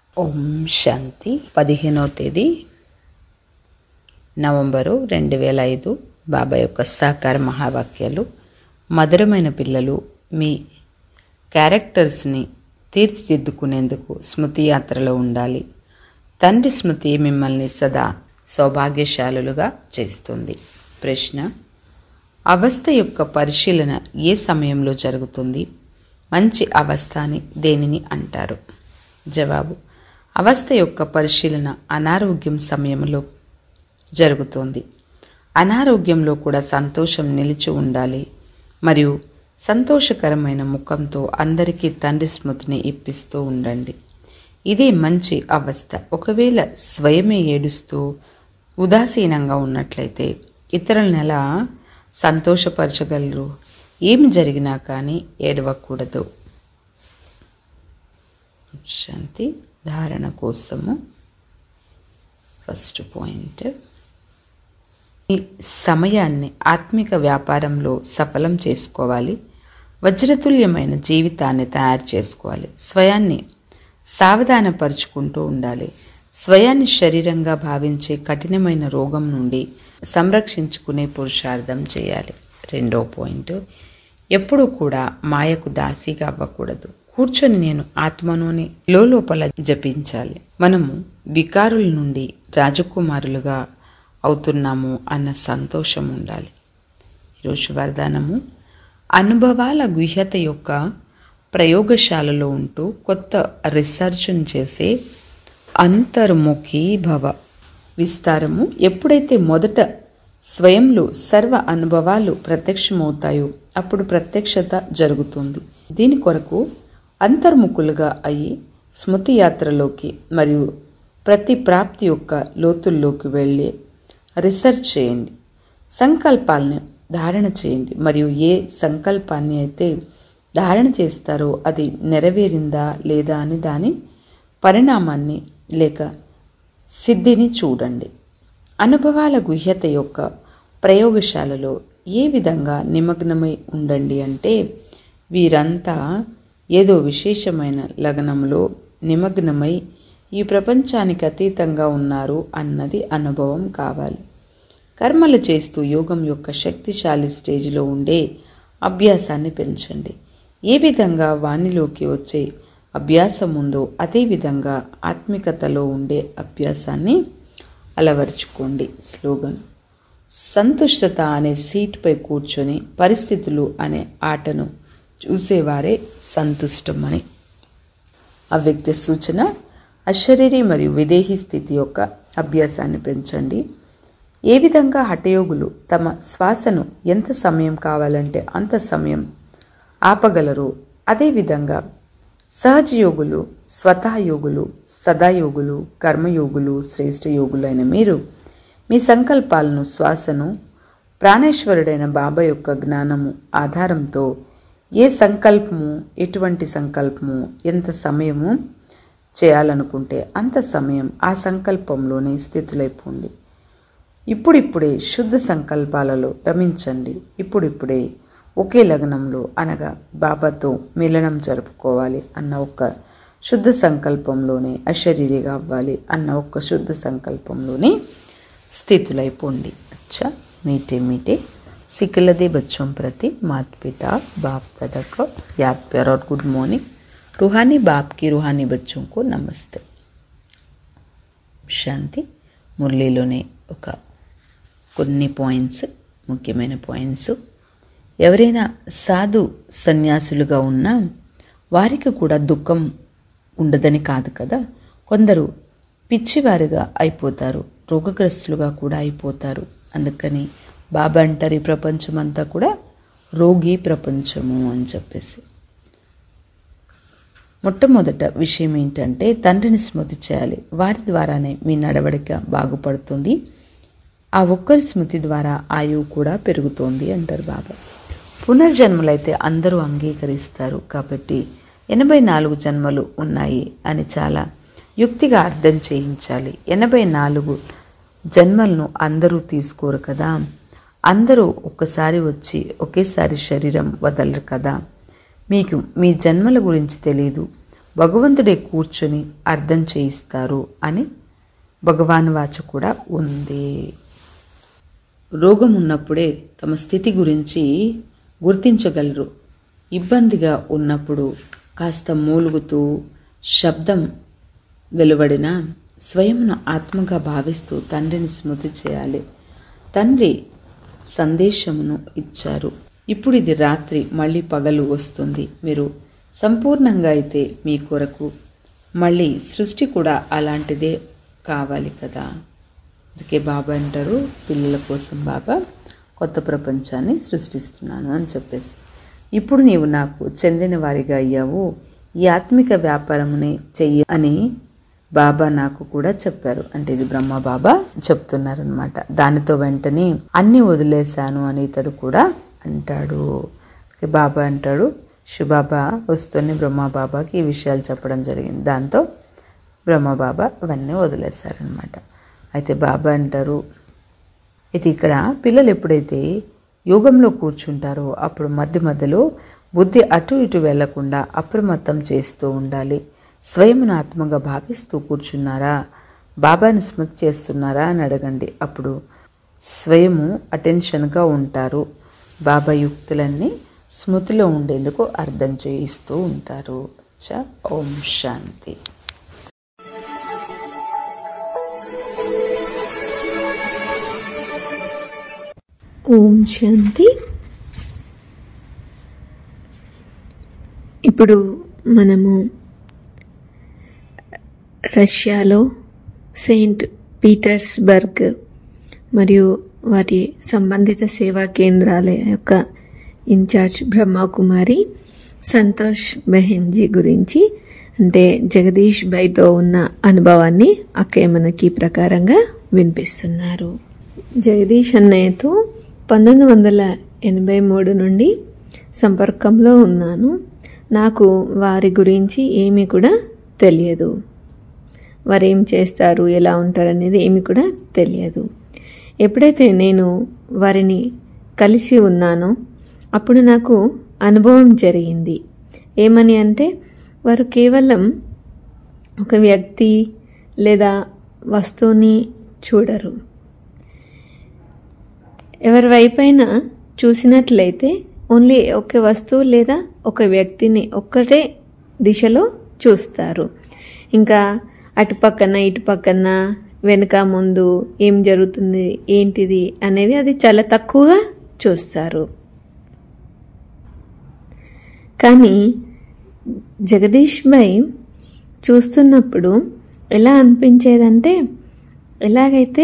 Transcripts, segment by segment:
ఓం శాంతి పదిహేనవ తేదీ నవంబరు రెండు వేల ఐదు బాబా యొక్క సహకార మహావాక్యాలు మధురమైన పిల్లలు మీ క్యారెక్టర్స్ని తీర్చిదిద్దుకునేందుకు స్మృతి యాత్రలో ఉండాలి తండ్రి స్మృతి మిమ్మల్ని సదా సౌభాగ్యశాలులుగా చేస్తుంది ప్రశ్న అవస్థ యొక్క పరిశీలన ఏ సమయంలో జరుగుతుంది మంచి అవస్థ అని దేనిని అంటారు జవాబు అవస్థ యొక్క పరిశీలన అనారోగ్యం సమయంలో జరుగుతుంది అనారోగ్యంలో కూడా సంతోషం నిలిచి ఉండాలి మరియు సంతోషకరమైన ముఖంతో అందరికీ తండ్రి స్మృతిని ఇప్పిస్తూ ఉండండి ఇదే మంచి అవస్థ ఒకవేళ స్వయమే ఏడుస్తూ ఉదాసీనంగా ఉన్నట్లయితే ఇతరులను ఎలా సంతోషపరచగలరు ఏమి జరిగినా కానీ ఏడవకూడదు శాంతి ధారణ కోసము ఫస్ట్ పాయింట్ ఈ సమయాన్ని ఆత్మిక వ్యాపారంలో సఫలం చేసుకోవాలి వజ్రతుల్యమైన జీవితాన్ని తయారు చేసుకోవాలి స్వయాన్ని సావధానపరుచుకుంటూ ఉండాలి స్వయాన్ని శరీరంగా భావించే కఠినమైన రోగం నుండి సంరక్షించుకునే పురుషార్థం చేయాలి రెండో పాయింట్ ఎప్పుడూ కూడా మాయకు దాసిగా అవ్వకూడదు కూర్చొని నేను ఆత్మలోని లోపల జపించాలి మనము వికారుల నుండి రాజకుమారులుగా అవుతున్నాము అన్న సంతోషం ఉండాలి ఈరోజు వరదానము అనుభవాల గుహ్యత యొక్క ప్రయోగశాలలో ఉంటూ కొత్త రీసెర్చ్ను చేసే అంతర్ముఖి భవ విస్తారము ఎప్పుడైతే మొదట స్వయంలో సర్వ అనుభవాలు ప్రత్యక్షమవుతాయో అప్పుడు ప్రత్యక్షత జరుగుతుంది దీని కొరకు అంతర్ముఖులుగా అయి స్మృతి యాత్రలోకి మరియు ప్రతి ప్రాప్తి యొక్క లోతుల్లోకి వెళ్ళి రీసెర్చ్ చేయండి సంకల్పాలను ధారణ చేయండి మరియు ఏ సంకల్పాన్ని అయితే ధారణ చేస్తారో అది నెరవేరిందా లేదా అని దాని పరిణామాన్ని లేక సిద్ధిని చూడండి అనుభవాల గుహ్యత యొక్క ప్రయోగశాలలో ఏ విధంగా నిమగ్నమై ఉండండి అంటే వీరంతా ఏదో విశేషమైన లగ్నంలో నిమగ్నమై ఈ ప్రపంచానికి అతీతంగా ఉన్నారు అన్నది అనుభవం కావాలి కర్మలు చేస్తూ యోగం యొక్క శక్తిశాలి స్టేజ్లో ఉండే అభ్యాసాన్ని పెంచండి ఏ విధంగా వాణిలోకి వచ్చే అభ్యాసం ఉందో అదేవిధంగా ఆత్మికతలో ఉండే అభ్యాసాన్ని అలవరుచుకోండి స్లోగన్ సంతుష్టత అనే సీటుపై కూర్చొని పరిస్థితులు అనే ఆటను చూసేవారే సంతుష్టమని అవ్యక్త సూచన అశరీరి మరియు విదేహీ స్థితి యొక్క అభ్యాసాన్ని పెంచండి ఏ విధంగా హఠయోగులు తమ శ్వాసను ఎంత సమయం కావాలంటే అంత సమయం ఆపగలరు అదేవిధంగా సహజయోగులు స్వతహయోగులు సదాయోగులు కర్మయోగులు శ్రేష్ఠ యోగులైన మీరు మీ సంకల్పాలను శ్వాసను ప్రాణేశ్వరుడైన బాబా యొక్క జ్ఞానము ఆధారంతో ఏ సంకల్పము ఎటువంటి సంకల్పము ఎంత సమయము చేయాలనుకుంటే అంత సమయం ఆ సంకల్పంలోనే స్థితులైపోండి ఇప్పుడిప్పుడే శుద్ధ సంకల్పాలలో రమించండి ఇప్పుడిప్పుడే ఒకే లగ్నంలో అనగా బాబాతో మిలనం జరుపుకోవాలి అన్న ఒక శుద్ధ సంకల్పంలోనే అశరీరిగా అవ్వాలి అన్న ఒక శుద్ధ సంకల్పంలోనే స్థితులైపోండి అచ్చా మీటే మీటే सिकलदे बच्चों प्रति माता पिता बाप दादा को याद प्यार और गुड मॉर्निंग रूहानी बाप की रूहानी बच्चों को नमस्ते శాంతి మురళీలోనే ఒక కొన్ని పాయింట్స్ ముఖ్యమైన పాయింట్స్ ఎవరైనా సాధు సన్యాసులుగా ఉన్నా వారికి కూడా దుఃఖం ఉండదని కాదు కదా కొందరు పిచ్చివారిగా అయిపోతారు రోగగ్రస్తులుగా కూడా అయిపోతారు అందుకని బాబా అంటారు ఈ ప్రపంచం అంతా కూడా రోగి ప్రపంచము అని చెప్పేసి మొట్టమొదట విషయం ఏంటంటే తండ్రిని స్మృతి చేయాలి వారి ద్వారానే మీ నడవడిక బాగుపడుతుంది ఆ ఒక్కరి స్మృతి ద్వారా ఆయువు కూడా పెరుగుతోంది అంటారు బాబా పునర్జన్మలైతే అందరూ అంగీకరిస్తారు కాబట్టి ఎనభై నాలుగు జన్మలు ఉన్నాయి అని చాలా యుక్తిగా అర్థం చేయించాలి ఎనభై నాలుగు జన్మలను అందరూ తీసుకోరు కదా అందరూ ఒక్కసారి వచ్చి ఒకేసారి శరీరం వదలరు కదా మీకు మీ జన్మల గురించి తెలియదు భగవంతుడే కూర్చొని అర్థం చేయిస్తారు అని భగవాన్ వాచ కూడా ఉంది రోగం ఉన్నప్పుడే తమ స్థితి గురించి గుర్తించగలరు ఇబ్బందిగా ఉన్నప్పుడు కాస్త మూలుగుతూ శబ్దం వెలువడిన స్వయంను ఆత్మగా భావిస్తూ తండ్రిని స్మృతి చేయాలి తండ్రి సందేశమును ఇచ్చారు ఇప్పుడు ఇది రాత్రి మళ్ళీ పగలు వస్తుంది మీరు సంపూర్ణంగా అయితే మీ కొరకు మళ్ళీ సృష్టి కూడా అలాంటిదే కావాలి కదా అందుకే బాబా అంటారు పిల్లల కోసం బాబా కొత్త ప్రపంచాన్ని సృష్టిస్తున్నాను అని చెప్పేసి ఇప్పుడు నీవు నాకు చెందిన వారిగా అయ్యావు ఈ ఆత్మిక వ్యాపారమునే చెయ్యి అని బాబా నాకు కూడా చెప్పారు అంటే ఇది బ్రహ్మ బాబా చెప్తున్నారనమాట దానితో వెంటనే అన్ని వదిలేశాను అని ఇతడు కూడా అంటాడు బాబా అంటాడు శివబాబా వస్తూనే బ్రహ్మ బాబాకి ఈ విషయాలు చెప్పడం జరిగింది దాంతో బ్రహ్మబాబా అవన్నీ వదిలేశారనమాట అయితే బాబా అంటారు ఇది ఇక్కడ పిల్లలు ఎప్పుడైతే యోగంలో కూర్చుంటారో అప్పుడు మధ్య మధ్యలో బుద్ధి అటు ఇటు వెళ్లకుండా అప్రమత్తం చేస్తూ ఉండాలి స్వయంను ఆత్మగా భావిస్తూ కూర్చున్నారా బాబాని స్మృతి చేస్తున్నారా అని అడగండి అప్పుడు స్వయము అటెన్షన్గా ఉంటారు బాబా యుక్తులన్నీ స్మృతిలో ఉండేందుకు అర్థం చేయిస్తూ ఉంటారు చ ఓం శాంతి ఓం శాంతి ఇప్పుడు మనము రష్యాలో సెయింట్ పీటర్స్బర్గ్ మరియు వాటి సంబంధిత సేవా కేంద్రాల యొక్క ఇన్ఛార్జ్ బ్రహ్మకుమారి సంతోష్ బెహెన్జీ గురించి అంటే జగదీష్ బైతో ఉన్న అనుభవాన్ని అక్కే మనకి ఈ ప్రకారంగా వినిపిస్తున్నారు జగదీష్ అన్నయ్యతో పంతొమ్మిది వందల ఎనభై మూడు నుండి సంపర్కంలో ఉన్నాను నాకు వారి గురించి ఏమీ కూడా తెలియదు వారు ఏం చేస్తారు ఎలా ఉంటారు అనేది ఏమి కూడా తెలియదు ఎప్పుడైతే నేను వారిని కలిసి ఉన్నానో అప్పుడు నాకు అనుభవం జరిగింది ఏమని అంటే వారు కేవలం ఒక వ్యక్తి లేదా వస్తువుని చూడరు ఎవరి వైపైనా చూసినట్లయితే ఓన్లీ ఒక వస్తువు లేదా ఒక వ్యక్తిని ఒక్కటే దిశలో చూస్తారు ఇంకా అటు పక్కన ఇటు పక్కన వెనుక ముందు ఏం జరుగుతుంది ఏంటిది అనేది అది చాలా తక్కువగా చూస్తారు కానీ జగదీష్ భాయ్ చూస్తున్నప్పుడు ఎలా అనిపించేదంటే ఎలాగైతే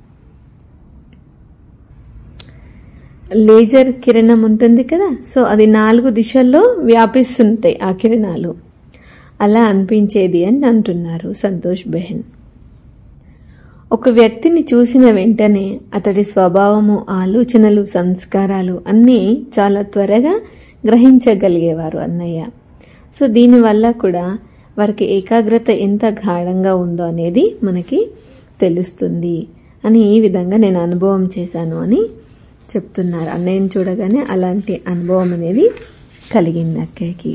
లేజర్ కిరణం ఉంటుంది కదా సో అది నాలుగు దిశల్లో వ్యాపిస్తుంటాయి ఆ కిరణాలు అలా అనిపించేది అని అంటున్నారు సంతోష్ బెహన్ ఒక వ్యక్తిని చూసిన వెంటనే అతడి స్వభావము ఆలోచనలు సంస్కారాలు అన్నీ చాలా త్వరగా గ్రహించగలిగేవారు అన్నయ్య సో దీనివల్ల కూడా వారికి ఏకాగ్రత ఎంత గాఢంగా ఉందో అనేది మనకి తెలుస్తుంది అని ఈ విధంగా నేను అనుభవం చేశాను అని చెప్తున్నారు అన్నయ్యని చూడగానే అలాంటి అనుభవం అనేది కలిగింది అక్కయ్యకి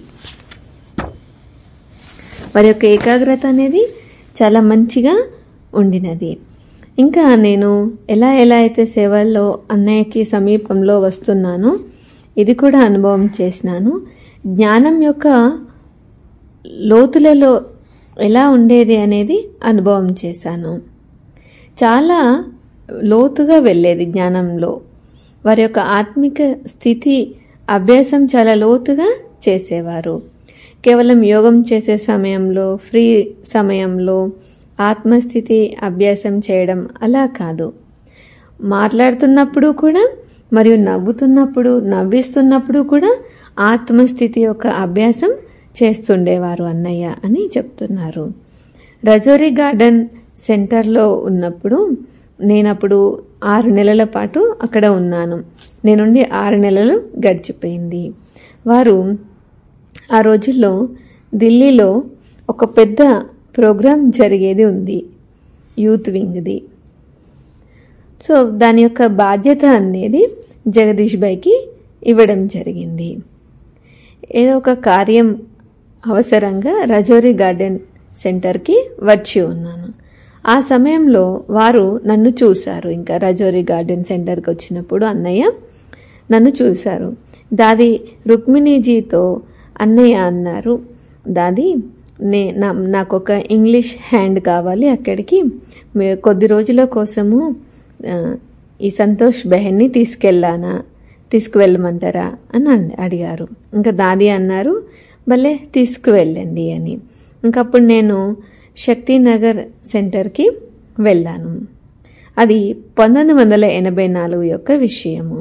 వారి యొక్క ఏకాగ్రత అనేది చాలా మంచిగా ఉండినది ఇంకా నేను ఎలా ఎలా అయితే సేవల్లో అన్నయ్యకి సమీపంలో వస్తున్నానో ఇది కూడా అనుభవం చేసినాను జ్ఞానం యొక్క లోతులలో ఎలా ఉండేది అనేది అనుభవం చేశాను చాలా లోతుగా వెళ్ళేది జ్ఞానంలో వారి యొక్క ఆత్మిక స్థితి అభ్యాసం చాలా లోతుగా చేసేవారు కేవలం యోగం చేసే సమయంలో ఫ్రీ సమయంలో ఆత్మస్థితి అభ్యాసం చేయడం అలా కాదు మాట్లాడుతున్నప్పుడు కూడా మరియు నవ్వుతున్నప్పుడు నవ్విస్తున్నప్పుడు కూడా ఆత్మస్థితి యొక్క అభ్యాసం చేస్తుండేవారు అన్నయ్య అని చెప్తున్నారు రజోరీ గార్డెన్ సెంటర్లో ఉన్నప్పుడు నేనప్పుడు ఆరు నెలల పాటు అక్కడ ఉన్నాను నేనుండి ఆరు నెలలు గడిచిపోయింది వారు ఆ రోజుల్లో ఢిల్లీలో ఒక పెద్ద ప్రోగ్రాం జరిగేది ఉంది యూత్ వింగ్ది సో దాని యొక్క బాధ్యత అనేది జగదీష్ భాయ్కి ఇవ్వడం జరిగింది ఏదో ఒక కార్యం అవసరంగా రజోరీ గార్డెన్ సెంటర్కి వచ్చి ఉన్నాను ఆ సమయంలో వారు నన్ను చూశారు ఇంకా రజోరీ గార్డెన్ సెంటర్కి వచ్చినప్పుడు అన్నయ్య నన్ను చూశారు దాది రుక్మిణీజీతో అన్నయ్య అన్నారు దాది నే నా నాకు ఒక ఇంగ్లీష్ హ్యాండ్ కావాలి అక్కడికి మీ- కొద్ది రోజుల కోసము ఆ, ఈ సంతోష్ బెహన్ని తీసుకెళ్ళానా తీసుకువెళ్ళమంటారా అని అన్- అడిగారు ఇంకా దాది అన్నారు భలే తీసుకువెళ్ళండి అని ఇంకప్పుడు నేను శక్తినగర్ సెంటర్కి వెళ్ళాను అది పంతొమ్మిది వందల ఎనభై నాలుగు యొక్క విషయము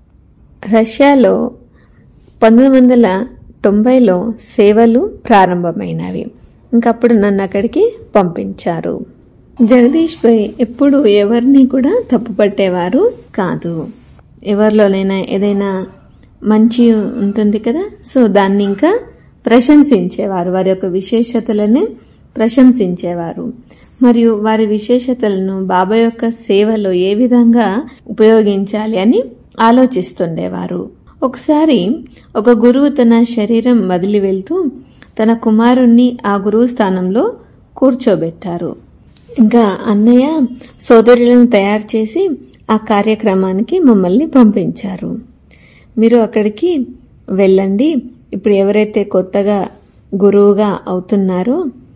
రష్యాలో పంతొమ్మిది వందల తొంభైలో సేవలు ప్రారంభమైనవి ఇంకప్పుడు నన్ను అక్కడికి పంపించారు జగదీష్ భాయ్ ఎప్పుడు ఎవరిని కూడా తప్పు పట్టేవారు కాదు ఎవరిలోనైనా ఏదైనా మంచి ఉంటుంది కదా సో దాన్ని ఇంకా ప్రశంసించేవారు వారి యొక్క విశేషతలను ప్రశంసించేవారు మరియు వారి విశేషతలను బాబా యొక్క సేవలో ఏ విధంగా ఉపయోగించాలి అని ఆలోచిస్తుండేవారు ఒకసారి ఒక గురువు తన శరీరం వదిలి వెళ్తూ తన కుమారుణ్ణి ఆ గురువు స్థానంలో కూర్చోబెట్టారు ఇంకా అన్నయ్య సోదరులను తయారు చేసి ఆ కార్యక్రమానికి మమ్మల్ని పంపించారు మీరు అక్కడికి వెళ్ళండి ఇప్పుడు ఎవరైతే కొత్తగా గురువుగా అవుతున్నారో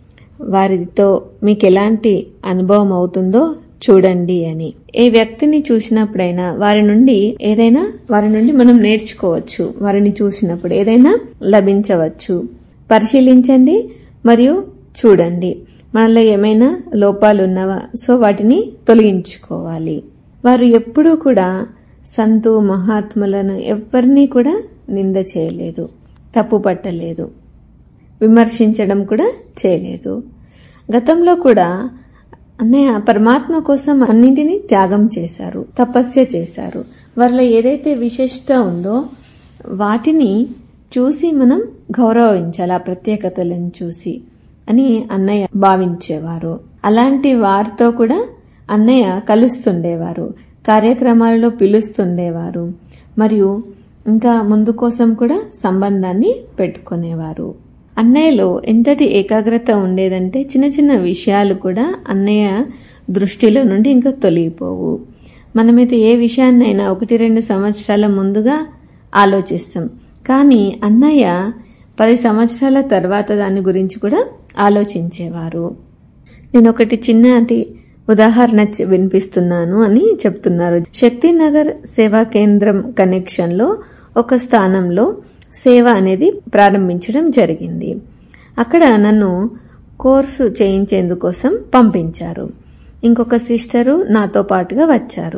వారితో మీకు ఎలాంటి అనుభవం అవుతుందో చూడండి అని ఏ వ్యక్తిని చూసినప్పుడైనా వారి నుండి ఏదైనా వారి నుండి మనం నేర్చుకోవచ్చు వారిని చూసినప్పుడు ఏదైనా లభించవచ్చు పరిశీలించండి మరియు చూడండి మనలో ఏమైనా లోపాలు ఉన్నవా సో వాటిని తొలగించుకోవాలి వారు ఎప్పుడూ కూడా సంతు మహాత్ములను ఎవరిని కూడా నింద చేయలేదు తప్పు పట్టలేదు విమర్శించడం కూడా చేయలేదు గతంలో కూడా అన్నయ్య పరమాత్మ కోసం అన్నింటినీ త్యాగం చేశారు తపస్య చేశారు వారిలో ఏదైతే విశిష్టత ఉందో వాటిని చూసి మనం గౌరవించాలి ఆ ప్రత్యేకతలను చూసి అని అన్నయ్య భావించేవారు అలాంటి వారితో కూడా అన్నయ్య కలుస్తుండేవారు కార్యక్రమాలలో పిలుస్తుండేవారు మరియు ఇంకా ముందు కోసం కూడా సంబంధాన్ని పెట్టుకునేవారు అన్నయ్యలో ఎంతటి ఏకాగ్రత ఉండేదంటే చిన్న చిన్న విషయాలు కూడా అన్నయ్య దృష్టిలో నుండి ఇంకా తొలగిపోవు మనమైతే ఏ విషయాన్నైనా ఒకటి రెండు సంవత్సరాల ముందుగా ఆలోచిస్తాం కానీ అన్నయ్య పది సంవత్సరాల తర్వాత దాని గురించి కూడా ఆలోచించేవారు నేను ఒకటి చిన్నటి ఉదాహరణ చె- వినిపిస్తున్నాను అని చెప్తున్నారు శక్తినగర్ సేవా కేంద్రం కనెక్షన్ లో ఒక స్థానంలో సేవ అనేది ప్రారంభించడం జరిగింది అక్కడ నన్ను కోర్సు చేయించేందుకోసం పంపించారు ఇంకొక సిస్టరు నాతో పాటుగా వచ్చారు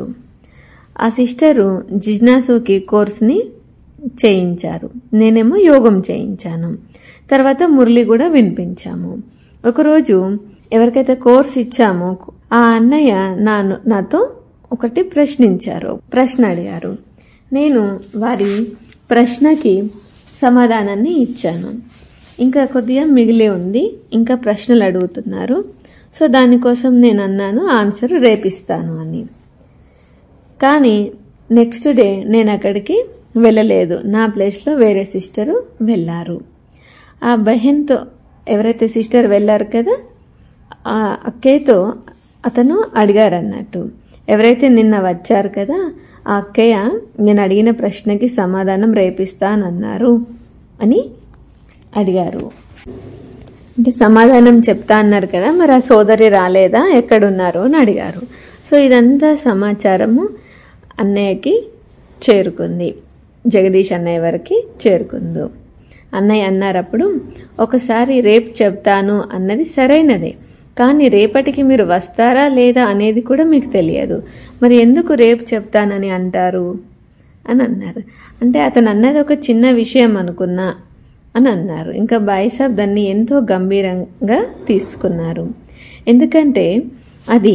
ఆ సిస్టరు జిజ్నాసుకి కోర్సుని చేయించారు నేనేమో యోగం చేయించాను తర్వాత మురళి కూడా వినిపించాము ఒకరోజు ఎవరికైతే కోర్స్ ఇచ్చామో ఆ అన్నయ్య నా నాతో ఒకటి ప్రశ్నించారు ప్రశ్న అడిగారు నేను వారి ప్రశ్నకి సమాధానాన్ని ఇచ్చాను ఇంకా కొద్దిగా మిగిలి ఉంది ఇంకా ప్రశ్నలు అడుగుతున్నారు సో దానికోసం నేను అన్నాను ఆన్సర్ రేపిస్తాను అని కానీ నెక్స్ట్ డే నేను అక్కడికి వెళ్ళలేదు నా ప్లేస్లో వేరే సిస్టరు వెళ్ళారు ఆ బహెన్తో ఎవరైతే సిస్టర్ వెళ్ళారు కదా ఆ అక్కయ్యతో అతను అడిగారు అన్నట్టు ఎవరైతే నిన్న వచ్చారు కదా ఆ అక్కయ్య నేను అడిగిన ప్రశ్నకి సమాధానం రేపిస్తానన్నారు అని అడిగారు అంటే సమాధానం చెప్తా అన్నారు కదా మరి ఆ సోదరి రాలేదా ఎక్కడున్నారు అని అడిగారు సో ఇదంతా సమాచారము అన్నయ్యకి చేరుకుంది జగదీష్ అన్నయ్య వరకు చేరుకుందు అన్నయ్య అన్నారు అప్పుడు ఒకసారి రేపు చెప్తాను అన్నది సరైనదే కానీ రేపటికి మీరు వస్తారా లేదా అనేది కూడా మీకు తెలియదు మరి ఎందుకు రేపు చెప్తానని అంటారు అని అన్నారు అంటే అతను అన్నది ఒక చిన్న విషయం అనుకున్నా అని అన్నారు ఇంకా బాయిసాబ్ దాన్ని ఎంతో గంభీరంగా తీసుకున్నారు ఎందుకంటే అది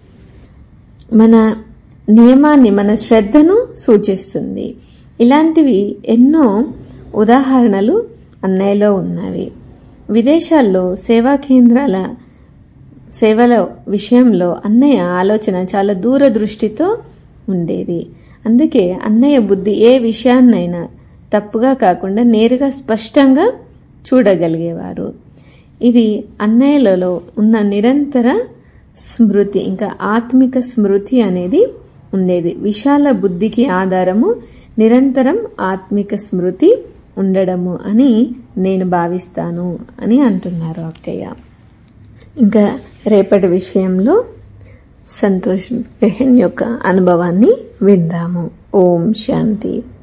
మన నియమాన్ని మన శ్రద్ధను సూచిస్తుంది ఇలాంటివి ఎన్నో ఉదాహరణలు అన్నయ్యలో ఉన్నవి విదేశాల్లో సేవా కేంద్రాల సేవల విషయంలో అన్నయ్య ఆలోచన చాలా దూరదృష్టితో ఉండేది అందుకే అన్నయ్య బుద్ధి ఏ విషయాన్నైనా తప్పుగా కాకుండా నేరుగా స్పష్టంగా చూడగలిగేవారు ఇది అన్నయ్యలలో ఉన్న నిరంతర స్మృతి ఇంకా ఆత్మిక స్మృతి అనేది ఉండేది విశాల బుద్ధికి ఆధారము నిరంతరం ఆత్మిక స్మృతి ఉండడము అని నేను భావిస్తాను అని అంటున్నారు అక్కయ్య ఇంకా రేపటి విషయంలో సంతోష్ బెహన్ యొక్క అనుభవాన్ని విందాము ఓం శాంతి